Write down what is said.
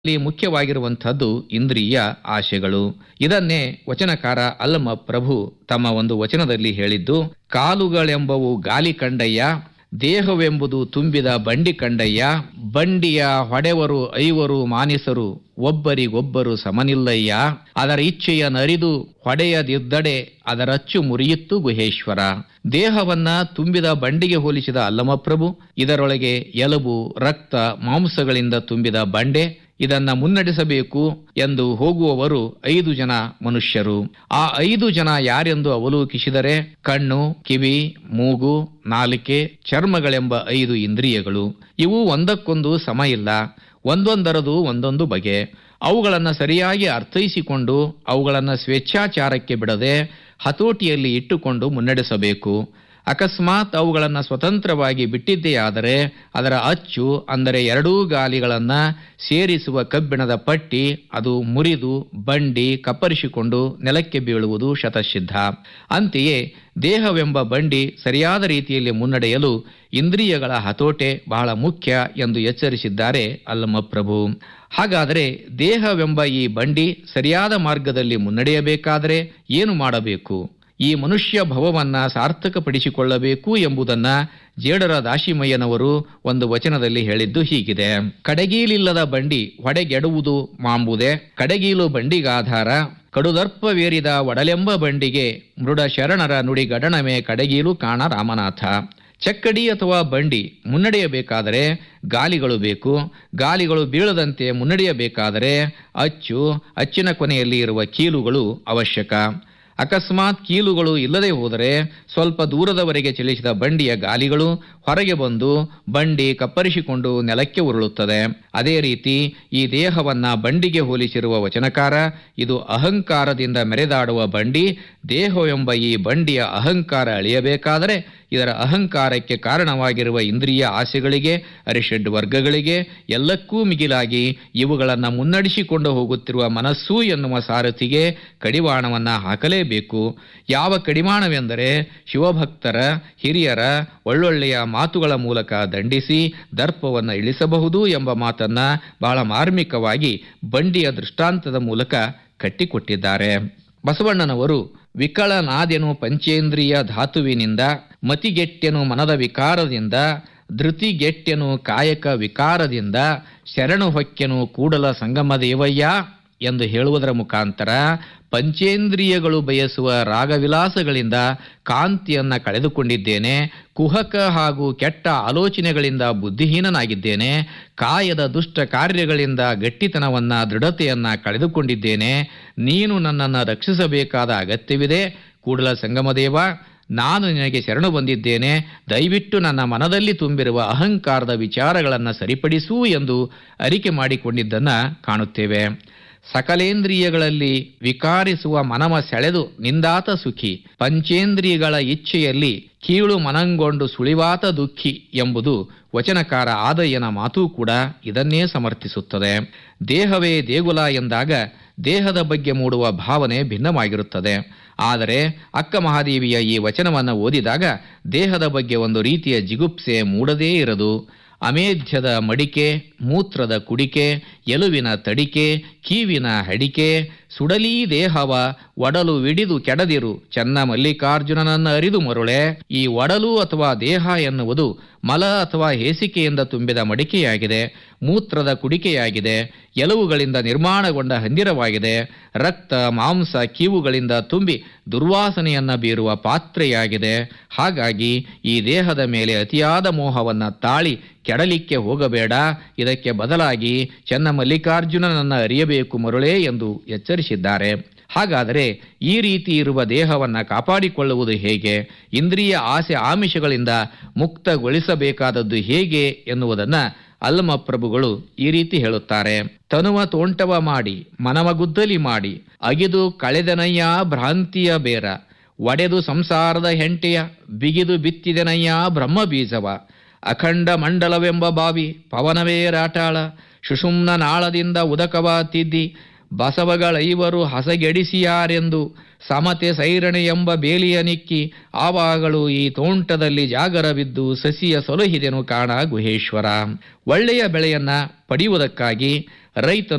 ಇಲ್ಲಿ ಮುಖ್ಯವಾಗಿರುವಂಥದ್ದು ಇಂದ್ರಿಯ ಆಶೆಗಳು ಇದನ್ನೇ ವಚನಕಾರ ಅಲ್ಲಮ ಪ್ರಭು ತಮ್ಮ ಒಂದು ವಚನದಲ್ಲಿ ಹೇಳಿದ್ದು ಕಾಲುಗಳೆಂಬವು ಗಾಲಿ ಕಂಡಯ್ಯ ದೇಹವೆಂಬುದು ತುಂಬಿದ ಬಂಡಿ ಕಂಡಯ್ಯ ಬಂಡಿಯ ಹೊಡೆವರು ಐವರು ಮಾನಿಸರು ಒಬ್ಬರಿಗೊಬ್ಬರು ಸಮನಿಲ್ಲಯ್ಯ ಅದರ ಇಚ್ಛೆಯ ನರಿದು ಹೊಡೆಯದಿದ್ದಡೆ ಅದರಚ್ಚು ಮುರಿಯಿತ್ತು ಗುಹೇಶ್ವರ ದೇಹವನ್ನ ತುಂಬಿದ ಬಂಡಿಗೆ ಹೋಲಿಸಿದ ಅಲ್ಲಮಪ್ರಭು ಇದರೊಳಗೆ ಎಲುಬು ರಕ್ತ ಮಾಂಸಗಳಿಂದ ತುಂಬಿದ ಬಂಡೆ ಇದನ್ನ ಮುನ್ನಡೆಸಬೇಕು ಎಂದು ಹೋಗುವವರು ಐದು ಜನ ಮನುಷ್ಯರು ಆ ಐದು ಜನ ಯಾರೆಂದು ಅವಲೋಕಿಸಿದರೆ ಕಣ್ಣು ಕಿವಿ ಮೂಗು ನಾಲಿಕೆ ಚರ್ಮಗಳೆಂಬ ಐದು ಇಂದ್ರಿಯಗಳು ಇವು ಒಂದಕ್ಕೊಂದು ಸಮ ಇಲ್ಲ ಒಂದೊಂದರದು ಒಂದೊಂದು ಬಗೆ ಅವುಗಳನ್ನು ಸರಿಯಾಗಿ ಅರ್ಥೈಸಿಕೊಂಡು ಅವುಗಳನ್ನು ಸ್ವೇಚ್ಛಾಚಾರಕ್ಕೆ ಬಿಡದೆ ಹತೋಟಿಯಲ್ಲಿ ಇಟ್ಟುಕೊಂಡು ಮುನ್ನಡೆಸಬೇಕು ಅಕಸ್ಮಾತ್ ಅವುಗಳನ್ನು ಸ್ವತಂತ್ರವಾಗಿ ಬಿಟ್ಟಿದ್ದೆಯಾದರೆ ಅದರ ಅಚ್ಚು ಅಂದರೆ ಎರಡೂ ಗಾಲಿಗಳನ್ನು ಸೇರಿಸುವ ಕಬ್ಬಿಣದ ಪಟ್ಟಿ ಅದು ಮುರಿದು ಬಂಡಿ ಕಪ್ಪರಿಸಿಕೊಂಡು ನೆಲಕ್ಕೆ ಬೀಳುವುದು ಶತಸಿದ್ಧ ಅಂತೆಯೇ ದೇಹವೆಂಬ ಬಂಡಿ ಸರಿಯಾದ ರೀತಿಯಲ್ಲಿ ಮುನ್ನಡೆಯಲು ಇಂದ್ರಿಯಗಳ ಹತೋಟೆ ಬಹಳ ಮುಖ್ಯ ಎಂದು ಎಚ್ಚರಿಸಿದ್ದಾರೆ ಅಲ್ಲಮಪ್ರಭು ಹಾಗಾದರೆ ದೇಹವೆಂಬ ಈ ಬಂಡಿ ಸರಿಯಾದ ಮಾರ್ಗದಲ್ಲಿ ಮುನ್ನಡೆಯಬೇಕಾದರೆ ಏನು ಮಾಡಬೇಕು ಈ ಮನುಷ್ಯ ಭವವನ್ನ ಸಾರ್ಥಕಪಡಿಸಿಕೊಳ್ಳಬೇಕು ಎಂಬುದನ್ನ ಜೇಡರ ದಾಶಿಮಯ್ಯನವರು ಒಂದು ವಚನದಲ್ಲಿ ಹೇಳಿದ್ದು ಹೀಗಿದೆ ಕಡಗೀಲಿಲ್ಲದ ಬಂಡಿ ಹೊಡೆಗೆಡುವುದು ಮಾಂಬುದೆ ಕಡಗೀಲು ಬಂಡಿಗಾಧಾರ ಕಡುದರ್ಪವೇರಿದ ಒಡಲೆಂಬ ಬಂಡಿಗೆ ಮೃಡ ಶರಣರ ನುಡಿ ಗಡಣಮೆ ಕಡಗೀಲು ಕಾಣ ರಾಮನಾಥ ಚಕ್ಕಡಿ ಅಥವಾ ಬಂಡಿ ಮುನ್ನಡೆಯಬೇಕಾದರೆ ಗಾಲಿಗಳು ಬೇಕು ಗಾಲಿಗಳು ಬೀಳದಂತೆ ಮುನ್ನಡೆಯಬೇಕಾದರೆ ಅಚ್ಚು ಅಚ್ಚಿನ ಕೊನೆಯಲ್ಲಿ ಇರುವ ಕೀಲುಗಳು ಅವಶ್ಯಕ ಅಕಸ್ಮಾತ್ ಕೀಲುಗಳು ಇಲ್ಲದೆ ಹೋದರೆ ಸ್ವಲ್ಪ ದೂರದವರೆಗೆ ಚಲಿಸಿದ ಬಂಡಿಯ ಗಾಲಿಗಳು ಹೊರಗೆ ಬಂದು ಬಂಡಿ ಕಪ್ಪರಿಸಿಕೊಂಡು ನೆಲಕ್ಕೆ ಉರುಳುತ್ತದೆ ಅದೇ ರೀತಿ ಈ ದೇಹವನ್ನ ಬಂಡಿಗೆ ಹೋಲಿಸಿರುವ ವಚನಕಾರ ಇದು ಅಹಂಕಾರದಿಂದ ಮೆರೆದಾಡುವ ಬಂಡಿ ದೇಹವೆಂಬ ಈ ಬಂಡಿಯ ಅಹಂಕಾರ ಅಳಿಯಬೇಕಾದರೆ ಇದರ ಅಹಂಕಾರಕ್ಕೆ ಕಾರಣವಾಗಿರುವ ಇಂದ್ರಿಯ ಆಸೆಗಳಿಗೆ ಅರಿಷಡ್ ವರ್ಗಗಳಿಗೆ ಎಲ್ಲಕ್ಕೂ ಮಿಗಿಲಾಗಿ ಇವುಗಳನ್ನು ಮುನ್ನಡೆಸಿಕೊಂಡು ಹೋಗುತ್ತಿರುವ ಮನಸ್ಸು ಎನ್ನುವ ಸಾರಥಿಗೆ ಕಡಿವಾಣವನ್ನ ಹಾಕಲೇಬೇಕು ಯಾವ ಕಡಿವಾಣವೆಂದರೆ ಶಿವಭಕ್ತರ ಹಿರಿಯರ ಒಳ್ಳೊಳ್ಳೆಯ ಮಾತುಗಳ ಮೂಲಕ ದಂಡಿಸಿ ದರ್ಪವನ್ನು ಇಳಿಸಬಹುದು ಎಂಬ ಮಾತನ್ನ ಬಹಳ ಮಾರ್ಮಿಕವಾಗಿ ಬಂಡಿಯ ದೃಷ್ಟಾಂತದ ಮೂಲಕ ಕಟ್ಟಿಕೊಟ್ಟಿದ್ದಾರೆ ಬಸವಣ್ಣನವರು ವಿಕಳನಾದೆನು ಪಂಚೇಂದ್ರಿಯ ಧಾತುವಿನಿಂದ ಮತಿಗೆಟ್ಟೆನು ಮನದ ವಿಕಾರದಿಂದ ಧೃತಿಗೆಟ್ಟೆನು ಕಾಯಕ ವಿಕಾರದಿಂದ ಶರಣು ಹೊಕ್ಕೆನು ಕೂಡಲ ಸಂಗಮ ದೇವಯ್ಯ ಎಂದು ಹೇಳುವುದರ ಮುಖಾಂತರ ಪಂಚೇಂದ್ರಿಯಗಳು ಬಯಸುವ ರಾಗವಿಲಾಸಗಳಿಂದ ಕಾಂತಿಯನ್ನ ಕಳೆದುಕೊಂಡಿದ್ದೇನೆ ಕುಹಕ ಹಾಗೂ ಕೆಟ್ಟ ಆಲೋಚನೆಗಳಿಂದ ಬುದ್ಧಿಹೀನನಾಗಿದ್ದೇನೆ ಕಾಯದ ದುಷ್ಟ ಕಾರ್ಯಗಳಿಂದ ಗಟ್ಟಿತನವನ್ನ ದೃಢತೆಯನ್ನ ಕಳೆದುಕೊಂಡಿದ್ದೇನೆ ನೀನು ನನ್ನನ್ನು ರಕ್ಷಿಸಬೇಕಾದ ಅಗತ್ಯವಿದೆ ಕೂಡಲ ಸಂಗಮದೇವ ನಾನು ನಿನಗೆ ಶರಣು ಬಂದಿದ್ದೇನೆ ದಯವಿಟ್ಟು ನನ್ನ ಮನದಲ್ಲಿ ತುಂಬಿರುವ ಅಹಂಕಾರದ ವಿಚಾರಗಳನ್ನು ಸರಿಪಡಿಸು ಎಂದು ಅರಿಕೆ ಮಾಡಿಕೊಂಡಿದ್ದನ್ನ ಕಾಣುತ್ತೇವೆ ಸಕಲೇಂದ್ರಿಯಗಳಲ್ಲಿ ವಿಕಾರಿಸುವ ಮನವ ಸೆಳೆದು ನಿಂದಾತ ಸುಖಿ ಪಂಚೇಂದ್ರಿಯಗಳ ಇಚ್ಛೆಯಲ್ಲಿ ಕೀಳು ಮನಂಗೊಂಡು ಸುಳಿವಾತ ದುಃಖಿ ಎಂಬುದು ವಚನಕಾರ ಆದಯ್ಯನ ಮಾತೂ ಕೂಡ ಇದನ್ನೇ ಸಮರ್ಥಿಸುತ್ತದೆ ದೇಹವೇ ದೇಗುಲ ಎಂದಾಗ ದೇಹದ ಬಗ್ಗೆ ಮೂಡುವ ಭಾವನೆ ಭಿನ್ನವಾಗಿರುತ್ತದೆ ಆದರೆ ಅಕ್ಕ ಮಹಾದೇವಿಯ ಈ ವಚನವನ್ನು ಓದಿದಾಗ ದೇಹದ ಬಗ್ಗೆ ಒಂದು ರೀತಿಯ ಜಿಗುಪ್ಸೆ ಮೂಡದೇ ಇರದು ಅಮೇಧ್ಯದ ಮಡಿಕೆ ಮೂತ್ರದ ಕುಡಿಕೆ ಎಲುವಿನ ತಡಿಕೆ ಕೀವಿನ ಹಡಿಕೆ ಸುಡಲೀ ದೇಹವ ಒಡಲು ವಿಡಿದು ಕೆಡದಿರು ಚೆನ್ನ ಮಲ್ಲಿಕಾರ್ಜುನನನ್ನ ಅರಿದು ಮರುಳೆ ಈ ಒಡಲು ಅಥವಾ ದೇಹ ಎನ್ನುವುದು ಮಲ ಅಥವಾ ಹೇಸಿಕೆಯಿಂದ ತುಂಬಿದ ಮಡಿಕೆಯಾಗಿದೆ ಮೂತ್ರದ ಕುಡಿಕೆಯಾಗಿದೆ ಎಲುವುಗಳಿಂದ ನಿರ್ಮಾಣಗೊಂಡ ಹಂದಿರವಾಗಿದೆ ರಕ್ತ ಮಾಂಸ ಕೀವುಗಳಿಂದ ತುಂಬಿ ದುರ್ವಾಸನೆಯನ್ನ ಬೀರುವ ಪಾತ್ರೆಯಾಗಿದೆ ಹಾಗಾಗಿ ಈ ದೇಹದ ಮೇಲೆ ಅತಿಯಾದ ಮೋಹವನ್ನ ತಾಳಿ ಕೆಡಲಿಕ್ಕೆ ಹೋಗಬೇಡ ಇದಕ್ಕೆ ಬದಲಾಗಿ ಚೆನ್ನ ಮಲ್ಲಿಕಾರ್ಜುನನನ್ನ ಅರಿಯಬೇಕು ಮರುಳೇ ಎಂದು ಎಚ್ಚರಿಸಿದ್ದಾರೆ ಹಾಗಾದರೆ ಈ ರೀತಿ ಇರುವ ದೇಹವನ್ನ ಕಾಪಾಡಿಕೊಳ್ಳುವುದು ಹೇಗೆ ಇಂದ್ರಿಯ ಆಸೆ ಆಮಿಷಗಳಿಂದ ಮುಕ್ತಗೊಳಿಸಬೇಕಾದದ್ದು ಹೇಗೆ ಎನ್ನುವುದನ್ನ ಅಲ್ಲಮ ಪ್ರಭುಗಳು ಈ ರೀತಿ ಹೇಳುತ್ತಾರೆ ತನುವ ತೋಂಟವ ಮಾಡಿ ಮನವ ಗುದ್ದಲಿ ಮಾಡಿ ಅಗಿದು ಕಳೆದನಯ್ಯ ಭ್ರಾಂತಿಯ ಬೇರ ಒಡೆದು ಸಂಸಾರದ ಹೆಂಟೆಯ ಬಿಗಿದು ಬಿತ್ತಿದೆನಯ್ಯ ಬ್ರಹ್ಮ ಬೀಜವ ಅಖಂಡ ಮಂಡಲವೆಂಬ ಬಾವಿ ಪವನವೇ ರಾಟಾಳ ಸುಷುಮ್ನ ನಾಳದಿಂದ ಉದಕವ ತಿದ್ದಿ ಬಸವಗಳೈವರು ಹಸಗೆಡಿಸಿಯಾರೆಂದು ಸಮತೆ ಸೈರಣೆ ಎಂಬ ಬೇಲಿಯ ನಿಕ್ಕಿ ಆವಾಗಳು ಈ ತೋಂಟದಲ್ಲಿ ಜಾಗರವಿದ್ದು ಸಸಿಯ ಸೊಲಹಿದೆನು ಕಾಣ ಗುಹೇಶ್ವರ ಒಳ್ಳೆಯ ಬೆಳೆಯನ್ನ ಪಡೆಯುವುದಕ್ಕಾಗಿ ರೈತನು